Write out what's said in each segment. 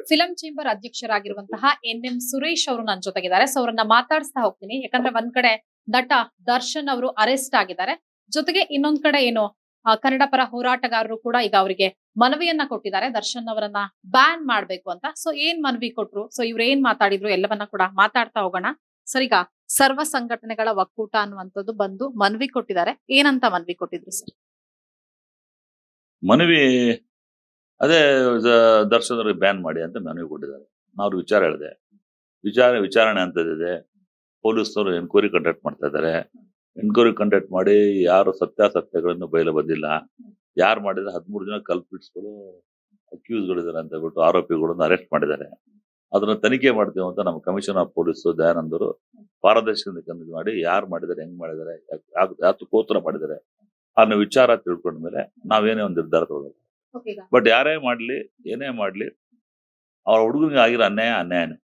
Film chamber ಅಧ್ಯಕ್ಷರಾಗಿರುವಂತಹ N M Suresh ಅವರು ನನ್ನ ಜೊತೆಗಿದ್ದಾರೆ ಸೊ ಅವರನ್ನ ಮಾತಾಡಿಸ್ತಾ ಹೋಗ್ತೀನಿ ಯಾಕಂದ್ರೆ ಒಂದ್ ಕಡೆ ನಟ ದರ್ಶನ್ ಅವರು ಅರೆಸ್ಟ್ ಆಗಿದ್ದಾರೆ ಜೊತೆಗೆ ಇನ್ನೊಂದ್ ಕಡೆ ಏನು ಆ, ಕನ್ನಡ ಪರ ಹೋರಾಟಗಾರರು ಕೂಡ ಈಗ ಅವರಿಗೆ ಮನವಿಯನ್ನ ಕೊಟ್ಟಿದ್ದಾರೆ ದರ್ಶನ್ ಅವರನ್ನ ಬ್ಯಾನ್ ಮಾಡ್ಬೇಕು ಅಂತ ಸೊ ಏನ್ ಮನವಿ ಕೊಟ್ರು ಸೊ ಇವ್ರು ಏನ್ ಮಾತಾಡಿದ್ರು ಎಲ್ಲವನ್ನ ಕೂಡ ಮಾತಾಡ್ತಾ ಹೋಗೋಣ ಸರ್ ಈಗ ಸರ್ವ ಸಂಘಟನೆಗಳ ಒಕ್ಕೂಟ ಅನ್ನುವಂಥದ್ದು ಬಂದು ಮನವಿ ಕೊಟ್ಟಿದ್ದಾರೆ ಏನಂತ ಮನವಿ ಕೊಟ್ಟಿದ್ರು ಸರ್ ಮನವಿ ಅದೇ ದ- ದರ್ಶನ್ ಅವ್ರಿಗೆ ಬ್ಯಾನ್ ಮಾಡಿ ಅಂತ ಮನವಿ ಕೊಟ್ಟಿದ್ದಾರೆ ನಾವು ಅವ್ರಿಗೆ ವಿಚಾರ ಹೇಳಿದೆ ವಿಚಾರ ವಿಚಾರಣೆ ಅಂತದಿದೆ ಪೊಲೀಸ್ನವರು ಎನ್ಕ್ವೈರಿ ಕಂಡಕ್ಟ್ ಮಾಡ್ತಾ ಇದ್ದಾರೆ ಎನ್ಕ್ವೈರಿ ಕಂಡಕ್ಟ್ ಮಾಡಿ ಯಾರು ಸತ್ಯಾಸತ್ಯಗಳನ್ನು ಬಯಲು ಬಂದಿಲ್ಲ ಯಾರು ಮಾಡಿದ್ರೆ ಹದಿಮೂರು ಜನ ಕಲ್ಪಿಟ್ಸ್ಗಳು ಅಕ್ಯೂಸ್ಗಳಿದ್ದಾರೆ ಅಂತ ಹೇಳ್ಬಿಟ್ಟು ಆರೋಪಿಗಳನ್ನು ಅರೆಸ್ಟ್ ಮಾಡಿದ್ದಾರೆ ಅದನ್ನ ತನಿಖೆ ಮಾಡ್ತೀವಿ ಅಂತ ನಮ್ಮ ಕಮಿಷನರ್ ಆಫ್ ಪೊಲೀಸ್ ದಯಾನಂದರು ಪಾರದರ್ಶಕತೆ ಕಮಿಟಿ ಮಾಡಿ ಯಾರು ಮಾಡಿದ್ದಾರೆ ಹೆಂಗ್ ಮಾಡಿದ್ದಾರೆ ಯಾತಕ್ಕೋಸ್ಕರ ಮಾಡಿದ್ದಾರೆ ಅನ್ನೋ ವಿಚಾರ ತಿಳ್ಕೊಂಡ ಮೇಲೆ ನಾವೇನೇ ಒಂದು ನಿರ್ಧಾರ ತಗೊಳ್ಳೋದು ಬಟ್ ಯಾರೇ ಮಾಡ್ಲಿ ಏನೇ ಮಾಡ್ಲಿ ಅವ್ರ ಹುಡುಗನಿಗೆ ಆಗಿರೋ ಅನ್ಯಾಯ ಅನ್ಯಾಯನೇ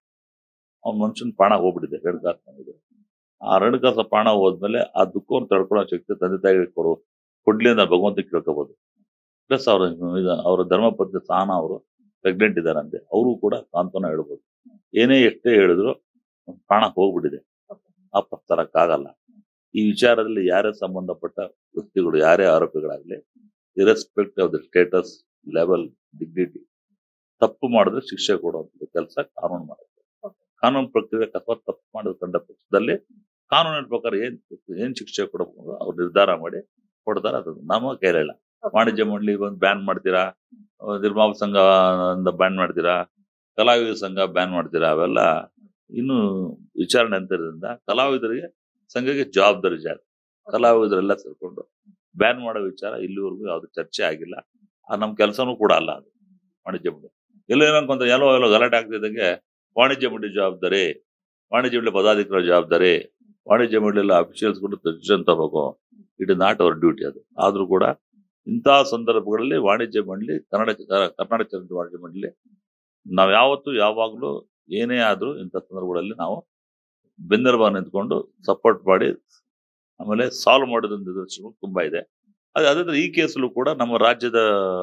ಅವ್ನ ಮನುಷ್ಯನ ಪ್ರಾಣ ಹೋಗ್ಬಿಟ್ಟಿದೆ ಎರಡು ಕಾಸು ನಮಗೆ ಆ ಎರಡು ಕಾಸ ಪ್ರಾಣ ಹೋದ್ಮೇಲೆ ಆ ದುಃಖವನ್ನು ತಡ್ಕೊಳ್ಳೋ ಶಕ್ತಿ ತಂದೆ ತಾಯಿಗೆ ಕೊಡು ಕೊಡ್ಲಿ ಅಂತ ಭಗವಂತ ಕೇಳ್ಕೋಬಹುದು ಪ್ಲಸ್ ಅವ್ರ ಇದು ಅವ್ರ ಧರ್ಮಪತ್ನಿ ಸಹನ ಅವರು ಪ್ರೆಗ್ನೆಂಟ್ ಇದ್ದಾರಂತೆ ಅವರು ಕೂಡ ಸಾಂತ್ವನ ಹೇಳ್ಬೋದು ಏನೇ ಎಷ್ಟೇ ಹೇಳಿದ್ರು ಅವ್ನ್ ಪ್ರಾಣ ಹೋಗ್ಬಿಟ್ಟಿದೆ ವಾಪಸ್ ತರಕ್ಕಾಗಲ್ಲ ಈ ವಿಚಾರದಲ್ಲಿ ಯಾರೇ ಸಂಬಂಧಪಟ್ಟ ವ್ಯಕ್ತಿಗಳು ಯಾರೇ ಆರೋಪಿಗಳಾಗ್ಲಿ irrespective of the status level dignity ತಪ್ಪು ಮಾಡಿದ್ರೆ ಶಿಕ್ಷೆ ಕೊಡುವಂತ ಕೆಲಸ ಕಾನೂನು ಮಾಡುತ್ತೆ ಕಾನೂನು ಪ್ರಕ್ರಿಯೆ ಅಥವಾ ತಪ್ಪು ಮಾಡಿದ ಕಂಡ ಪಕ್ಷದಲ್ಲಿ ಕಾನೂನಿನ ಪ್ರಕಾರ ಏನ್ ಏನ್ ಶಿಕ್ಷೆ ಕೊಡಬಹುದು ಅವ್ರು ನಿರ್ಧಾರ ಮಾಡಿ ಕೊಡ್ತಾರೆ ಅದು ನಮ್ಮ ಕೈಲಿಲ್ಲ ವಾಣಿಜ್ಯ ಮಂಡಳಿ ಬಂದು ಬ್ಯಾನ್ ಮಾಡ್ತೀರಾ ಅಹ್ ನಿರ್ಮಾಪ ಸಂಘ ಬ್ಯಾನ್ ಮಾಡ್ತೀರಾ ಕಲಾವಿದ ಸಂಘ ಬ್ಯಾನ್ ಮಾಡ್ತೀರಾ ಅವೆಲ್ಲ ಇನ್ನು ವಿಚಾರಣೆ ಅಂತ ಇರೋದ್ರಿಂದ ಕಲಾವಿದರಿಗೆ ಸಂಘಕ್ಕೆ ಜವಾಬ್ದಾರಿ ಜಾಸ್ತಿ ಕಲಾವಿದರೆಲ್ಲ ಸೇರ್ಕೊಂಡು ಬ್ಯಾನ್ ಮಾಡೋ ವಿಚಾರ ಇಲ್ಲಿವರೆಗೂ ಯಾವ್ದು ಚರ್ಚೆ ಆಗಿಲ್ಲ ಆ ನಮ್ಮ ಕೆಲಸನೂ ಕೂಡ ಅಲ್ಲ ಅದು ವಾಣಿಜ್ಯ ಮಂಡಳಿ ಎಲ್ಲೋ ಏನೋ ಅನ್ಕೊಂತ ಎಲ್ಲೋ ಎಲ್ಲೋ ಗಲಾಟೆ ಆಗ್ತಿದ್ದಂಗೆ ವಾಣಿಜ್ಯ ಮಂಡಳಿ ಜವಾಬ್ದಾರಿ ವಾಣಿಜ್ಯ ಮಂಡಳಿ ಪದಾಧಿಕಾರಿ ಜವಾಬ್ದಾರಿ ವಾಣಿಜ್ಯ ಮಂಡಳಿ ಅಫಿಷಿಯಲ್ಸ್ ಕೂಡ ಡಿಸಿಷನ್ ತಗೋಬೇಕು it is not our duty ಅದು ಆದ್ರೂ ಕೂಡ ಇಂತಹ ಸಂದರ್ಭಗಳಲ್ಲಿ ವಾಣಿಜ್ಯ ಮಂಡಳಿ ಕನ್ನಡ ಕರ್ನಾಟಕ ಚಲನಚಿತ್ರ ವಾಣಿಜ್ಯ ಮಂಡಳಿ ನಾವು ಯಾವತ್ತು ಯಾವಾಗಲೂ ಏನೇ ಆದ್ರೂ ಇಂಥ ಸಂದರ್ಭಗಳಲ್ಲಿ ನಾವು ಬೆನ್ನೆಲುಬ ನಿಂತ್ಕೊಂಡು ಸಪೋರ್ಟ್ ಮಾಡಿ ಆಮೇಲೆ ಸಾಲ್ವ್ ಮಾಡಿದ ನಿದರ್ಶನಗಳು ತುಂಬಾ ಇದೆ ಅದೇ ಅದೇ ಈ ಕೇಸಲ್ಲೂ ಕೂಡ ನಮ್ಮ ರಾಜ್ಯದ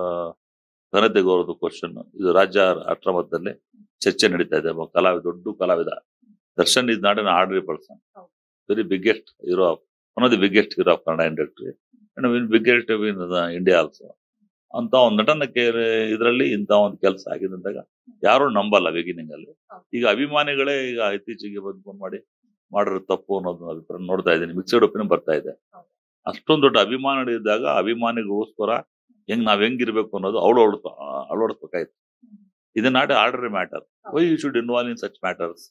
ಘನತೆ ಗೌರವದ ಕ್ವಶನ್ ಇದು ರಾಜ್ಯ ರಾಷ್ಟ್ರ ಮಟ್ಟದಲ್ಲಿ ಚರ್ಚೆ ನಡೀತಾ ಇದೆ ಒಬ್ಬ ಕಲಾವಿದ ದೊಡ್ಡ ಕಲಾವಿದ Darshan is not an ordinary person very biggest hero of one of the biggest hero of Kannada industry and win biggest in India also ಅಂತ ಒಂದು ನಟನಕ್ಕೆ ಇದರಲ್ಲಿ ಇಂಥ ಒಂದು ಕೆಲಸ ಆಗಿದೆ ಅಂದಾಗ ಯಾರು ನಂಬಲ್ಲ ಬಿಗಿನಿಂಗ್ ಅಲ್ಲಿ ಈಗ ಅಭಿಮಾನಿಗಳೇ ಈಗ ಇತ್ತೀಚೆಗೆ ಬಂದು ಫೋನ್ ಮಾಡಿ ಮಾಡಿರೋ ತಪ್ಪು ಅನ್ನೋದು ಅಭಿಪ್ರಾಯ ನೋಡ್ತಾ ಇದ್ದೀನಿ ಮಿಕ್ಸಡ್ ಒಪಿನಿಯನ್ ಬರ್ತಾ ಇದೆ ಅಷ್ಟೊಂದು ದೊಡ್ಡ ಅಭಿಮಾನಿಗಳು ಇದ್ದಾಗ ಅಭಿಮಾನಿಗೋಸ್ಕರ ಹೆಂಗ್ ನಾವ್ ಹೆಂಗಿರ್ಬೇಕು ಅನ್ನೋದು ಅವಳು ಅಳವಡಿಸ್ಬೇಕಾಯ್ತು ಇದು not order matter why you should involve in such matters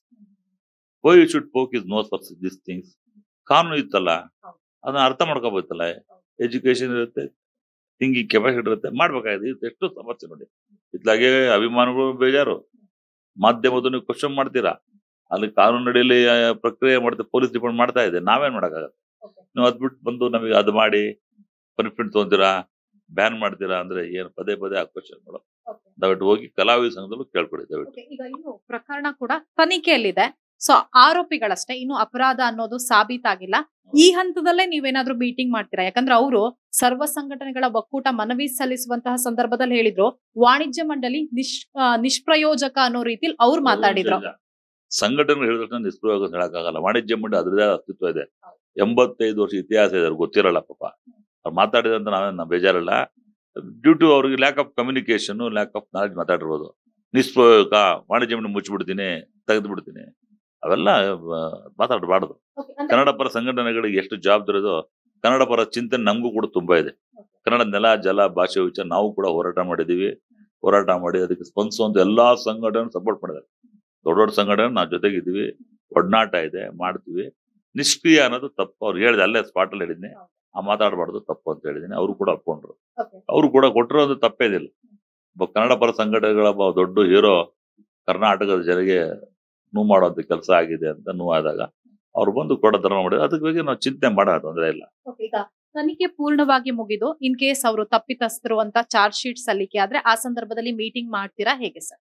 why you should poke his nose for this things ಕಾನೂನು ಇತ್ತಲ್ಲ ಅದನ್ನ ಅರ್ಥ ಮಾಡ್ಕೋಬೇಕಲ್ಲ ಎಜುಕೇಶನ್ ಇರುತ್ತೆ ಥಿಂಕಿಂಗ್ ಕೆಪಾಸಿಟಿ ಇರುತ್ತೆ ಮಾಡ್ಬೇಕಾಗಿದೆ ಇದು ಎಷ್ಟು ಸಮಸ್ಯೆ ನೋಡಿ ಇತ್ಲಾಗೆ ಅಭಿಮಾನಿಗಳು ಬೇಜಾರು ಮಾಧ್ಯಮದ ನೀವು ಕ್ವಶನ್ ಮಾಡ್ತೀರಾ ಅಲ್ಲಿ ಕಾನೂನು ಅಡಿಯಲ್ಲಿ ಆ, ಪ್ರಕ್ರಿಯೆ ಮಾಡ್ತೀವಿ ಪೊಲೀಸ್ ಡಿಪಾರ್ಟ್ಮೆಂಟ್ ಮಾಡ್ತಾ ಇದೆ ನಾವೇನ್ ಮಾಡಕ್ಕಾಗತ್ತೆ ನೀವು ಅದ್ ಬಿಟ್ಟು ಬಂದು ನಮಗೆ ಅದು ಮಾಡಿ ಪನಿಷ್ಮೆಂಟ್ ತೊಗೊಂತೀರಾ ಬ್ಯಾನ್ ಮಾಡ್ತೀರಾ ಅಂದ್ರೆ ಏನ್ ಪದೇ ಪದೇ ಆ ಕ್ವಶನ್ಗಳು ದಯವಿಟ್ಟು ಹೋಗಿ ಕಲಾವಿದ ಸಂಘದಲ್ಲೂ ಕೇಳ್ಕೊಡಿ ದಯವಿಟ್ಟು Okay, ಈಗ ಇನ್ನು ಪ್ರಕರಣ ಕೂಡ ತನಿಖೆಯಲ್ಲಿದೆ ಸೊ ಆರೋಪಿಗಳಷ್ಟೇ ಇನ್ನು ಅಪರಾಧ ಅನ್ನೋದು ಸಾಬೀತಾಗಿಲ್ಲ ಈ ಹಂತದಲ್ಲೇ ನೀವೇನಾದ್ರೂ ಮೀಟಿಂಗ್ ಮಾಡ್ತೀರಾ ಯಾಕಂದ್ರೆ ಅವರು ಸರ್ವ ಸಂಘಟನೆಗಳ ಒಕ್ಕೂಟ ಮನವಿ ಸಲ್ಲಿಸುವಂತಹ ಸಂದರ್ಭದಲ್ಲಿ ಹೇಳಿದ್ರು ವಾಣಿಜ್ಯ ಮಂಡಳಿ ನಿಶ್ ಆ, ನಿಷ್ಪ್ರಯೋಜಕ ಅನ್ನೋ ರೀತಿಲಿ ಅವ್ರು ಮಾತಾಡಿದ್ರು ಸಂಘಟನೆ ಹೇಳಿದ್ರೆ ನಿಷ್ಪ್ರಯೋಗ ಅಂತ ಹೇಳಕ್ಕಾಗಲ್ಲ ವಾಣಿಜ್ಯ ಮಂಡಳಿ ಅದ್ರದೇ ಆದ ಅಸ್ತಿತ್ವ ಇದೆ ಎಂಬತ್ತೈದು ವರ್ಷ ಇತಿಹಾಸ ಇದೆ ಅವ್ರಿಗೆ ಗೊತ್ತಿರಲ್ಲ ಪಾಪ ಅವ್ರು ಮಾತಾಡಿದಂತ ನಾವೇನು ಬೇಜಾರಲ್ಲ ಡ್ಯೂ ಟು ಅವ್ರಿಗೆ lack of communication lack of knowledge ಮಾತಾಡಿರ್ಬೋದು ನಿಷ್ಪ್ರಯೋಗ ವಾಣಿಜ್ಯ ಮಂಡಳಿ ಮುಚ್ಚಿಬಿಡ್ತೀನಿ ತೆಗೆದು ಬಿಡ್ತೀನಿ ಅವೆಲ್ಲ ಆ, ಮಾತಾಡಬಾರ್ದು ಕನ್ನಡ ಪರ ಸಂಘಟನೆಗಳಿಗೆ ಎಷ್ಟು ಜವಾಬ್ದಾರಿ ಇದೋ ಕನ್ನಡ ಪರ ಚಿಂತನೆ ನಮಗೂ ಕೂಡ ತುಂಬಾ ಇದೆ ಕನ್ನಡ ನೆಲ ಜಲ ಭಾಷೆ ವಿಚಾರ ನಾವು ಕೂಡ ಹೋರಾಟ ಮಾಡಿದೀವಿ ಹೋರಾಟ ಮಾಡಿ ಅದಕ್ಕೆ ಸ್ಪಂದಿಸುವಂತ ಎಲ್ಲಾ ಸಂಘಟನೆ ಸಪೋರ್ಟ್ ಮಾಡಿದ್ದಾರೆ ದೊಡ್ಡ ದೊಡ್ಡ ಸಂಘಟನೆ ನಾವು ಜೊತೆಗಿದ್ದೀವಿ ಒಡನಾಟ ಇದೆ ಮಾಡ್ತೀವಿ ನಿಷ್ಕ್ರಿಯ ಅನ್ನೋದು ತಪ್ಪು ಅವ್ರು ಹೇಳಿದೆ ಅಲ್ಲೇ ಸ್ಪಾಟ್ ಅಲ್ಲಿ ಹೇಳಿದ್ನಿ ಆ ಮಾತಾಡಬಾರ್ದು ತಪ್ಪು ಅಂತ ಹೇಳಿದೀನಿ ಅವರು ಕೂಡ ಒಪ್ಕೊಂಡ್ರು ಅವರು ಕೂಡ ಕೊಟ್ಟಿರೋದು ತಪ್ಪೇದಿಲ್ಲ ಒಬ್ಬ ಕನ್ನಡ ಪರ ಸಂಘಟನೆಗಳ ಒಬ್ಬ ದೊಡ್ಡ ಹೀರೋ ಕರ್ನಾಟಕದ ಜನರಿಗೆ ನೋವು ಮಾಡುವಂತ ಕೆಲಸ ಆಗಿದೆ ಅಂತ ನೋವಾದಾಗ ಅವ್ರು ಬಂದು ಕೂಡ ಧರ್ಮ ಮಾಡಿದ್ರು ಅದಕ್ಕೆ ಬಗ್ಗೆ ನಾವು ಚಿಂತನೆ ಮಾಡೋ ತೊಂದರೆ ಇಲ್ಲ Okay, ಈಗ ತನಿಖೆ ಪೂರ್ಣವಾಗಿ ಮುಗಿದು ಇನ್ ಕೇಸ್ ಅವರು ತಪ್ಪಿತಸ್ಥರು ಅಂತ ಚಾರ್ಜ್ ಶೀಟ್ ಸಲ್ಲಿಕೆ ಆದ್ರೆ ಆ ಸಂದರ್ಭದಲ್ಲಿ ಮೀಟಿಂಗ್ ಮಾಡ್ತೀರಾ ಹೇಗೆ ಸರ್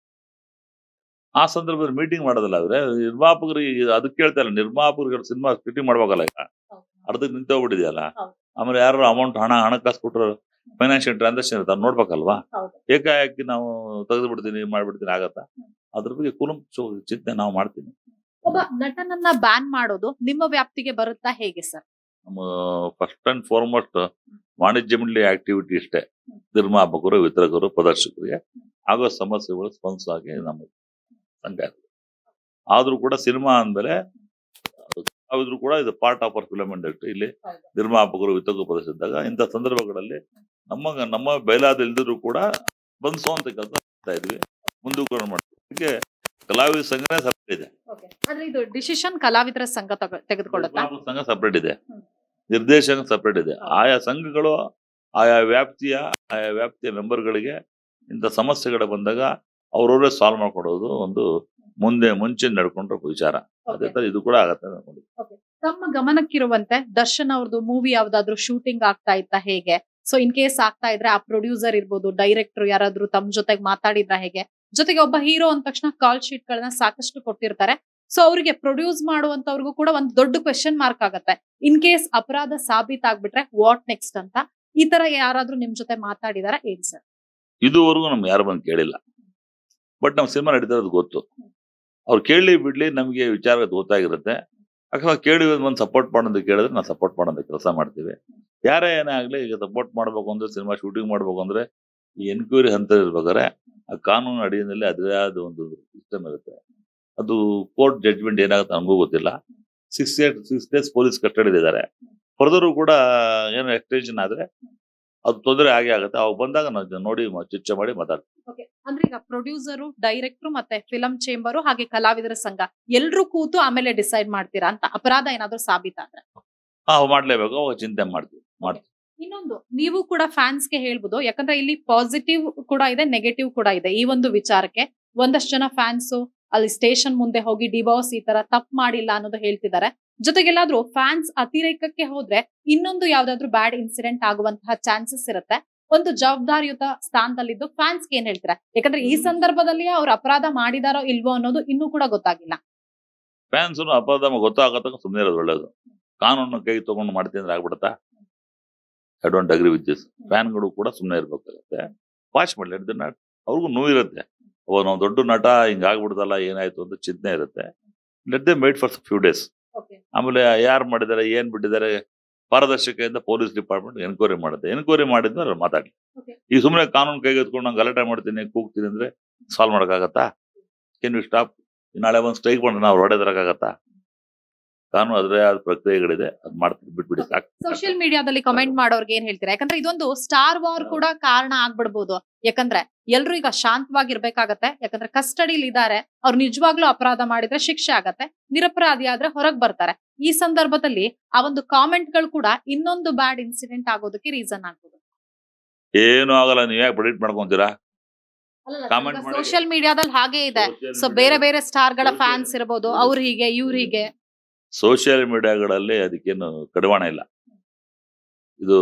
ಆ ಸಂದರ್ಭದಲ್ಲಿ ಮೀಟಿಂಗ್ ಮಾಡೋದಿಲ್ಲ ಅವ್ರೆ ನಿರ್ಮಾಪಕರಿಗೆ ಅದಕ್ಕೆ ಕೇಳ್ತಾ ಇಲ್ಲ ನಿರ್ಮಾಪಕರಿಗೆ ಸಿನಿಮಾ ಫಿಟ್ಟಿಂಗ್ ಮಾಡ್ಬೇಕಲ್ಲ ಈಗ ಅರ್ಧಕ್ಕೆ ನಿಂತೋಗ್ಬಿಟ್ಟಿದೆಯಲ್ಲ ಹೌದು. ಆಮೇಲೆ ಯಾರು ಅಮೌಂಟ್ ಹಣ ಹಣಕಾಸು ಕೊಟ್ಟರು ಫೈನಾನ್ಷಿಯಲ್ ಟ್ರಾನ್ಸಾಕ್ಷನ್ ಇರುತ್ತೆ ಅದ್ ನೋಡ್ಬೇಕಲ್ವಾ ಹೌದು. ಏಕಾಏಕಿ ನಾವು ತೆಗೆದು ಬಿಡ್ತೀನಿ ಮಾಡ್ಬಿಡ್ತೀನಿ ಆಗತ್ತಾ ಅದ್ರ ಬಗ್ಗೆ ಕುಲಂಕುಷ ಚಿಂತನೆ ನಾವು ಮಾಡ್ತೀನಿ ಒಬ್ಬ ನಟನನ್ನ ಬ್ಯಾನ್ ಮಾಡೋದು ನಿಮ್ಮ ವ್ಯಾಪ್ತಿಗೆ ಬರುತ್ತಾ ಹೇಗೆ ಸರ್ ನಮ್ಮ ಫಸ್ಟ್ ಅಂಡ್ ಫಾರ್ಮೋಸ್ಟ್ ವಾಣಿಜ್ಯ ಮಂಡಳಿ ಆಕ್ಟಿವಿಟಿ ಇಷ್ಟೇ ನಿರ್ಮಾಪಕರು ವಿತರಕರು ಪ್ರದರ್ಶಕರಿಗೆ ಆಗೋ ಸಮಸ್ಯೆಗಳು ಸ್ಪಂದಿಸಾಗಿ ನಮ್ಮ ಸಂಘ ಇರ್ತದೆ ಆದ್ರೂ ಕೂಡ ಸಿನಿಮಾ ಅಂದ್ಮೇಲೆ ಆದ್ರೂ ಕೂಡ ಇದು part of our film industry ಇಲ್ಲಿ ಹೌದು. ನಿರ್ಮಾಪಕರು ವಿತರಕರು ಪ್ರದರ್ಶಿಸಿದಾಗ ಇಂಥ ಸಂದರ್ಭಗಳಲ್ಲಿ ನಮ್ಮ ನಮ್ಮ ಬಯಲಾದಲ್ದಿದ್ರು ಕೂಡ ಬಂಧಿಸುವಂತ ಕೆಲಸ ಮಾಡ್ತಾ ಇದ್ವಿ ಮುಂದೂಕರಣ ಮಾಡ್ತೀವಿ ಹೀಗೆ ಕಲಾವಿದ ಸಂಘನೇ ಸಪರೇಟ್ ಇದೆ ಆದ್ರೆ ಇದು ಡಿಸಿಷನ್ ಕಲಾವಿದರ ಸಂಘ ತಗ- ತೆಗೆದುಕೊಳ್ಳುತ್ತಾ ನಿರ್ಮಾಪಕ ಸಂಘ ಸಪರೇಟ್ ಇದೆ ಹ್ಮ್. ನಿರ್ದೇಶಕ ಸಪರೇಟ್ ಇದೆ ಹೌದು. ಆಯಾ ಸಂಘಗಳು ಆಯಾ ವ್ಯಾಪ್ತಿಯ ಆಯಾ ವ್ಯಾಪ್ತಿಯ ಮೆಂಬರ್ಗಳಿಗೆ ಇಂಥ ಸಮಸ್ಯೆಗಳು ಬಂದಾಗ ಅವ್ರವರೇ ಸಾಲ್ವ್ ಮಾಡ್ಕೊಡೋದು ಒಂದು ಮುಂದೆ ಮುಂಚೆ ನಡ್ಕೊಂಡ್ರೆ ವಿಚಾರ ಅದೇ ತರ ಇದು ಕೂಡ ಆಗತ್ತೆ ಅನ್ಕೊಂಡಿದ್ದೀನಿ. ತಮ್ಮ ಗಮನಕ್ಕಿರುವಂತೆ ದರ್ಶನ್ ಅವ್ರದ್ದು ಮೂವಿ ಯಾವ್ದಾದ್ರು ಶೂಟಿಂಗ್ ಆಗ್ತಾ ಇತ್ತಾ ಹೇಗೆ ಸೊ ಇನ್ ಕೇಸ್ ಆಗ್ತಾ ಇದ್ರೆ ಆ ಪ್ರೊಡ್ಯೂಸರ್ ಇರ್ಬೋದು ಡೈರೆಕ್ಟರ್ ಯಾರಾದ್ರೂ ತಮ್ಮ ಜೊತೆಗೆ ಮಾತಾಡಿದ್ರ ಹೇಗೆ ಜೊತೆಗೆ ಒಬ್ಬ ಹೀರೋ ಅಂದ ತಕ್ಷಣ ಕಾಲ್ ಶೀಟ್ ಗಳನ್ನ ಸಾಕಷ್ಟು ಕೊಟ್ಟಿರ್ತಾರೆ ಸೊ ಅವರಿಗೆ ಪ್ರೊಡ್ಯೂಸ್ ಮಾಡುವಂತವ್ರಿಗೂ ಕೂಡ ಒಂದು ದೊಡ್ಡ ಕ್ವೆಶನ್ ಮಾರ್ಕ್ ಆಗತ್ತೆ ಇನ್ ಕೇಸ್ ಅಪರಾಧ ಸಾಬೀತಾಗ್ಬಿಟ್ರೆ ವಾಟ್ ನೆಕ್ಸ್ಟ್ ಅಂತ ಈ ತರ ಯಾರಾದ್ರೂ ನಿಮ್ ಜೊತೆ ಮಾತಾಡಿದಾರ ಏನ್ ಸರ್ ಇದುವರೆಗೂ ನಮ್ಗೆ ಯಾರು ಬಂದು ಕೇಳಿಲ್ಲ ಬಟ್ ನಮ್ಮ ಸಿನಿಮಾ ನಡೀತಿರೋದು ಗೊತ್ತು ಅವ್ರು ಕೇಳಲಿ ಬಿಡ್ಲಿ ನಮಗೆ ವಿಚಾರ ಗೊತ್ತಾಗಿರುತ್ತೆ ಅಕಸ್ಮಾತ್ ಕೇಳಿ ಒಂದು ಸಪೋರ್ಟ್ ಮಾಡೋದು ಕೇಳಿದ್ರೆ ನಾವು ಸಪೋರ್ಟ್ ಮಾಡೋದು ಕೆಲಸ ಮಾಡ್ತೀವಿ ಯಾರೇ ಏನೇ ಆಗ್ಲಿ ಈಗ ಸಪೋರ್ಟ್ ಮಾಡ್ಬೇಕು ಅಂದ್ರೆ ಸಿನಿಮಾ ಶೂಟಿಂಗ್ ಮಾಡ್ಬೇಕು ಅಂದ್ರೆ ಈ ಎನ್ಕ್ವೈರಿ ಹಂತ ಇರ್ಬೇಕಾದ್ರೆ ಆ ಕಾನೂನು ಅಡಿಯಲ್ಲಿ ಅದೇ ಆದ ಒಂದು ಸಿಸ್ಟಮ್ ಇರುತ್ತೆ ಅದು ಕೋರ್ಟ್ ಜಡ್ಜ್ಮೆಂಟ್ ಏನಾಗುತ್ತೆ ನಮಗೂ ಗೊತ್ತಿಲ್ಲ six eight six days police custody ಇದ್ದಾರೆ ಫರ್ದರು ಕೂಡ ಏನೋ ಎಕ್ಸ್ಟೆನ್ಷನ್ ಆದ್ರೆ ಅದು ತೊಂದರೆ ಆಗೇ ಆಗುತ್ತೆ ಅವಾಗ ಬಂದಾಗ ನಾವು ನೋಡಿ ಮ- ಚರ್ಚೆ ಮಾಡಿ ಮಾತಾಡ್ತೀವಿ ಅಂದ್ರೆ ಈಗ ಪ್ರೊಡ್ಯೂಸರು ಡೈರೆಕ್ಟರ್ ಮತ್ತೆ ಫಿಲಂ ಚೇಂಬರು ಹಾಗೆ ಕಲಾವಿದರ ಸಂಘ ಎಲ್ರೂ ಕೂತು ಆಮೇಲೆ ಡಿಸೈಡ್ ಮಾಡ್ತೀರಾ ಅಂತ ಅಪರಾಧ ಏನಾದ್ರೂ ಸಾಬೀತಾದ್ರೆ ಹಾ ಮಾಡ್ಲೇಬೇಕು ಅವಾಗ ಚಿಂತೆ ಮಾಡ್ತೀವಿ ಮಾಡ್ತೀವಿ ಇನ್ನೊಂದು ನೀವು ಕೂಡ ಫ್ಯಾನ್ಸ್ ಗೆ ಹೇಳ್ಬೋದು ಯಾಕಂದ್ರೆ ಇಲ್ಲಿ ಪಾಸಿಟಿವ್ ಕೂಡ ಇದೆ ನೆಗೆಟಿವ್ ಕೂಡ ಇದೆ ಈ ಒಂದು ವಿಚಾರಕ್ಕೆ ಒಂದಷ್ಟು ಜನ ಫ್ಯಾನ್ಸ್ ಅಲ್ಲಿ ಸ್ಟೇಷನ್ ಮುಂದೆ ಹೋಗಿ ಡಿವೋರ್ಸ್ ಈ ತರ ತಪ್ಪು ಮಾಡಿಲ್ಲ ಅನ್ನೋದು ಹೇಳ್ತಿದ್ದಾರೆ ಜೊತೆಗೆಲ್ಲಾದ್ರೂ ಫ್ಯಾನ್ಸ್ ಅತಿರೇಕಕ್ಕೆ ಹೋದ್ರೆ ಇನ್ನೊಂದು ಯಾವ್ದಾದ್ರು ಬ್ಯಾಡ್ ಇನ್ಸಿಡೆಂಟ್ ಆಗುವಂತಹ ಚಾನ್ಸಸ್ ಇರುತ್ತೆ ಒಂದು ಜವಾಬ್ದಾರಿಯುತ ಸ್ಥಾನದಲ್ಲಿದ್ದು ಫ್ಯಾನ್ಸ್ ಏನ್ ಹೇಳ್ತೀರಾ ಯಾಕಂದ್ರೆ ಈ ಸಂದರ್ಭದಲ್ಲಿ ಅವ್ರು ಅಪರಾಧ ಮಾಡಿದಾರೋ ಇಲ್ವೋ ಅನ್ನೋದು ಇನ್ನೂ ಕೂಡ ಗೊತ್ತಾಗಿಲ್ಲ ಫ್ಯಾನ್ಸ್ ಅಪರಾಧ ಗೊತ್ತಾಗತ್ತಕ ಸುಮ್ಮನೆ ಇರೋದು ಒಳ್ಳೇದು ಕಾನೂನು ಕೈ ತಗೊಂಡು ಮಾಡ್ತೀನಿ ಅಂದ್ರೆ ಆಗ್ಬಿಡುತ್ತಾ I don't agree with this ಫ್ಯಾನ್ಗಳು ಕೂಡ ಸುಮ್ಮನೆ ಇರ್ಬೇಕಾಗತ್ತೆ ವಾಚ್ ಮಾಡಲಿ ಅದನ್ನ ಅವ್ರಿಗೂ ನೋವಿರುತ್ತೆ ಓ ನಾವು ದೊಡ್ಡ ನಟ ಹಿಂಗಾಗ್ಬಿಡ್ದಲ್ಲ ಏನಾಯ್ತು ಅಂತ ಚಿಂತನೆ ಇರುತ್ತೆ let they made for few days ಆಮೇಲೆ ಯಾರು ಮಾಡಿದ್ದಾರೆ ಏನ್ ಬಿಟ್ಟಿದ್ದಾರೆ ಪಾರದರ್ಶಕದಿಂದ ಪೊಲೀಸ್ ಡಿಪಾರ್ಟ್ಮೆಂಟ್ ಎನ್ಕ್ವೈರಿ ಮಾಡುತ್ತೆ ಎನ್ಕ್ವೈರಿ ಮಾಡಿದ್ಮೇಲೆ ಮಾತಾಡಿ Okay. ಈಗ ಸುಮ್ಮನೆ ಕಾನೂನು ಕೈಗೆತ್ಕೊಂಡು ನಾನು ಗಲಾಟೆ ಮಾಡ್ತೀನಿ ಕೂಗ್ತೀನಿ ಅಂದ್ರೆ ಸಾಲ್ವ್ ಮಾಡೋಕ್ಕಾಗತ್ತಾ ಕೆನ್ ಯು ಸ್ಟಾಪ್ ನಾಳೆ ಒಂದು ಸ್ಟ್ರೈಕ್ ಮಾಡಿ ನಾವು ಹೊಡೆದ್ರಾಗತ್ತಾ ಕಾನೂನು ಅದ್ರೇ ಆದ ಪ್ರಕ್ರಿಯೆಗಳಿದೆ ಅದ್ ಮಾಡ್ತೀನಿ ಬಿಟ್ಬಿಡಿ ಸಾಕು ಸೋಷಿಯಲ್ ಮೀಡಿಯಾದಲ್ಲಿ ಕಮೆಂಟ್ ಮಾಡೋರ್ಗೆ ಏನ್ ಹೇಳ್ತೀರಾ ಯಾಕಂದ್ರೆ ಇದೊಂದು ಸ್ಟಾರ್ ವಾರ್ ಕೂಡ ಕಾರಣ ಆಗ್ಬಿಡ್ಬೋದು ಯಾಕಂದ್ರೆ ಎಲ್ರು ಈಗ ಶಾಂತವಾಗಿರ್ಬೇಕಾಗತ್ತೆ ಯಾಕಂದ್ರೆ ಕಸ್ಟಡಿಲಿ ಇದಾರೆ ಅವ್ರು ನಿಜವಾಗ್ಲೂ ಅಪರಾಧ ಮಾಡಿದ್ರೆ ಶಿಕ್ಷೆ ಆಗತ್ತೆ ನಿರಪರಾಧಿ ಆದ್ರೆ ಹೊರಗ್ ಬರ್ತಾರೆ ಈ ಸಂದರ್ಭದಲ್ಲಿ ಆ ಒಂದು ಕಾಮೆಂಟ್ ಗಳು ಕೂಡ ಇನ್ನೊಂದು ಬ್ಯಾಡ್ ಇನ್ಸಿಡೆಂಟ್ ಆಗೋದಕ್ಕೆ ರೀಸನ್ ಆಗ್ಬೋದು ಏನು ಆಗಲ್ಲ ನೀವ್ ಯಾಕೆ ಪ್ರೆಡಿಕ್ಟ್ ಮಾಡ್ಕೊಂತೀರಾ Comment ಮಾಡಿ. ಸೋಷಿಯಲ್ ಮೀಡಿಯಾದಲ್ಲಿ ಹಾಗೆ ಇದೆ ಸೊ ಬೇರೆ ಬೇರೆ ಸ್ಟಾರ್ ಗಳ Social- ಫ್ಯಾನ್ಸ್ ಇರಬಹುದು ಅವ್ರ ಹೀಗೆ ಇವ್ರ ಹೀಗೆ ಸೋಷಿಯಲ್ ಮೀಡಿಯಾಗಳಲ್ಲಿ ಅದಕ್ಕೇನು ಕಡಿವಾಣ ಇಲ್ಲ ಇದು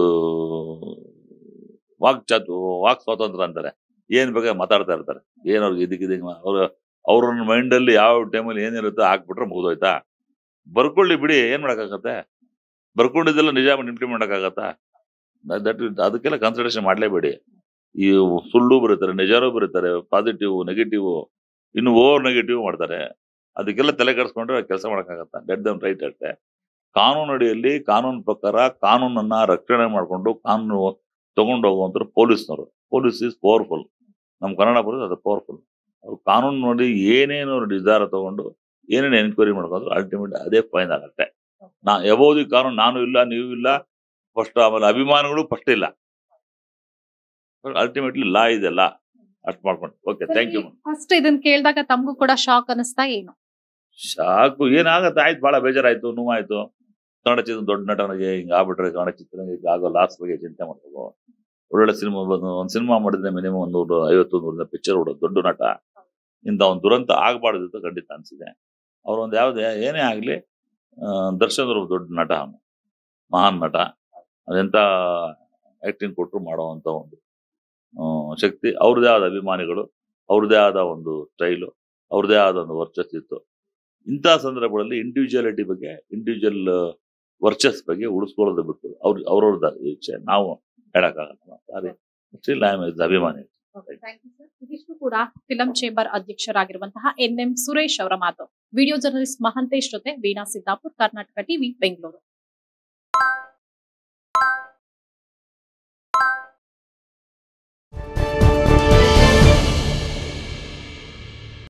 ವಾಕ್ ಚಾತ್ ವಾಕ್ ಸ್ವಾತಂತ್ರ್ಯ ಅಂತಾರೆ ಏನ್ ಬೇಕಾದ್ರೆ ಮಾತಾಡ್ತಾ ಇರ್ತಾರೆ ಏನ್ ಅವ್ರಿಗೆ ಇದಕ್ಕಿದೆ ಅವ್ರ ಅವ್ರ ಮೈಂಡ್ ಅಲ್ಲಿ ಯಾವ ಟೈಮಲ್ಲಿ ಏನಿರುತ್ತೋ ಹಾಕ್ಬಿಟ್ರೆ ಮುಗಿದೋಯ್ತಾ ಬರ್ಕೊಳ್ಳಿ ಬಿಡಿ ಏನ್ ಮಾಡಕ್ಕಾಗತ್ತೆ ಬರ್ಕೊಂಡಿದ್ದೆಲ್ಲ ನಿಜ ಇಂಪ್ಲಿಮೆಂಟ್ ಮಾಡಕ್ಕಾಗತ್ತಾ ದಟ್ ಅದಕ್ಕೆಲ್ಲ ಕನ್ಸಿಡರೇಷನ್ ಮಾಡಲೇಬೇಡಿ ಈ ಸುಳ್ಳು ಬರೀತಾರೆ ನಿಜಾನೂ ಬರೀತಾರೆ ಪಾಸಿಟಿವ್ ನೆಗೆಟಿವ್ ಇನ್ನು ಓವರ್ ನೆಗೆಟಿವ್ ಮಾಡ್ತಾರೆ ಅದಕ್ಕೆಲ್ಲ ತಲೆ ಕೆಡಿಸ್ಕೊಂಡ್ರೆ ಕೆಲಸ ಮಾಡಕ್ಕಾಗತ್ತಾ ಲೆಟ್ ದಮ್ ರೈಟ್ ಅಷ್ಟೇ ಕಾನೂನು ಅಡಿಯಲ್ಲಿ ಕಾನೂನು ಪ್ರಕಾರ ಕಾನೂನನ್ನ ರಕ್ಷಣೆ ಮಾಡಿಕೊಂಡು ಕಾನೂನು ತಗೊಂಡು ಹೋಗುವಂಥವ್ರು ಪೊಲೀಸ್ನವರು ಪೊಲೀಸ್ ಇಸ್ ಪವರ್ಫುಲ್ ನಮ್ಮ ಕನ್ನಡ ಪೊಲೀಸ್ ಅದು ಪವರ್ಫುಲ್ ಅವ್ರು ಕಾನೂನು ನೋಡಿ ಏನೇನು ಅವ್ರು ನಿರ್ಧಾರ ತಗೊಂಡು ಏನೇನು ಎನ್ಕ್ವೈರಿ ಮಾಡ್ಕೊಂಡ್ರು ಅಲ್ಟಿಮೇಟ್ ಅದೇ ಫೈನ್ ಆಗತ್ತೆ ನಾ ಯಾವುದು ಕಾನೂನು ನಾನು ಇಲ್ಲ ನೀವು ಇಲ್ಲ ಫಸ್ಟ್ ಆಮೇಲೆ ಅಭಿಮಾನಿಗಳು ಫಸ್ಟ್ ಇಲ್ಲ ಅಲ್ಟಿಮೇಟ್ಲಿ ಲಾ ಇದೆ ಲಾ ಅಷ್ಟು ಮಾಡ್ಕೊಂಡು ಓಕೆ ಥ್ಯಾಂಕ್ ಯು ಫಸ್ಟ್ ಇದನ್ನ ಕೇಳಿದಾಗ ತಮಗೂ ಕೂಡ ಶಾಕ್ ಅನಿಸ್ತಾ ಏನು ಸಾಕು ಏನಾಗತ್ತೆ ಆಯ್ತು ಬಹಳ ಬೇಜಾರಾಯ್ತು ನೋವಾಯ್ತು ಕನ್ನಡ ಚಿತ್ರ ದೊಡ್ಡ ನಟನಿಗೆ ಹಿಂಗ ಆಗ್ಬಿಟ್ರೆ ಕನ್ನಡ ಚಿತ್ರ ಆಗೋ ಲಾಸ್ ಬಗ್ಗೆ ಚಿಂತೆ ಮಾಡ್ಬೇಕು ಒಳ್ಳೊಳ್ಳೆ ಸಿನಿಮಾ ಬಂದು ಒಂದು ಸಿನಿಮಾ ಮಾಡಿದ್ರೆ ಮಿನಿಮಮ್ ಒಂದು ನೂರು ಐವತ್ತು ನೂರಿಂದ ಪಿಕ್ಚರ್ ಹೊಡೋದು ದೊಡ್ಡ ನಟ ಇಂಥ ಒಂದು ದುರಂತ ಆಗಬಾರ್ದು ಅಂತ ಖಂಡಿತ ಅನ್ಸಿದೆ ಅವ್ರೊಂದು ಯಾವುದೇ ಏನೇ ಆಗಲಿ ದರ್ಶನ್ ಅವ್ರು ದೊಡ್ಡ ನಟ ಅವನು ಮಹಾನ್ ನಟ ಅದೆಂತ ಆಕ್ಟಿಂಗ್ ಕೊಟ್ಟರು ಮಾಡುವಂತ ಒಂದು ಆ, ಶಕ್ತಿ ಅವ್ರದೇ ಆದ ಅಭಿಮಾನಿಗಳು ಅವ್ರದೇ ಆದ ಒಂದು ಸ್ಟೈಲು ಅವ್ರದೇ ಆದ ಒಂದು ವರ್ಚಸ್ಸಿತ್ತು ಇಂಥ ಸಂದರ್ಭಗಳಲ್ಲಿ ಇಂಡಿವಿಜುವಾಲಿಟಿ ಬಗ್ಗೆ ಇಂಡಿವಿಜುವಲ್ ವರ್ಚಸ್ ಬಗ್ಗೆ ಉಳಿಸ್ಕೊಳ್ಳೋದು ಬಿಟ್ಟು ಅವ್ರ ಅವ್ರವ್ರದ ಇಚ್ಛೆ ನಾವು ಹೇಳಕ್ಕಾಗಲ್ಲ ಸಾರಿ ಸ್ಟಿಲ್ ಐ ಆಮ್ ಅಭಿಮಾನಿ ಇದಿಷ್ಟು ಕೂಡ ಫಿಲಂ ಚೇಂಬರ್ ಅಧ್ಯಕ್ಷರಾಗಿರುವಂತಹ ಎನ್ ಎಂ ಸುರೇಶ್ ಅವರ ಮಾತು ವಿಡಿಯೋ ಜರ್ನಲಿಸ್ಟ್ ಮಹಂತೇಶ್ ಜೊತೆ ವೀಣಾ ಸಿದ್ದಾಪುರ್ ಕರ್ನಾಟಕ ಟಿವಿ ಬೆಂಗಳೂರು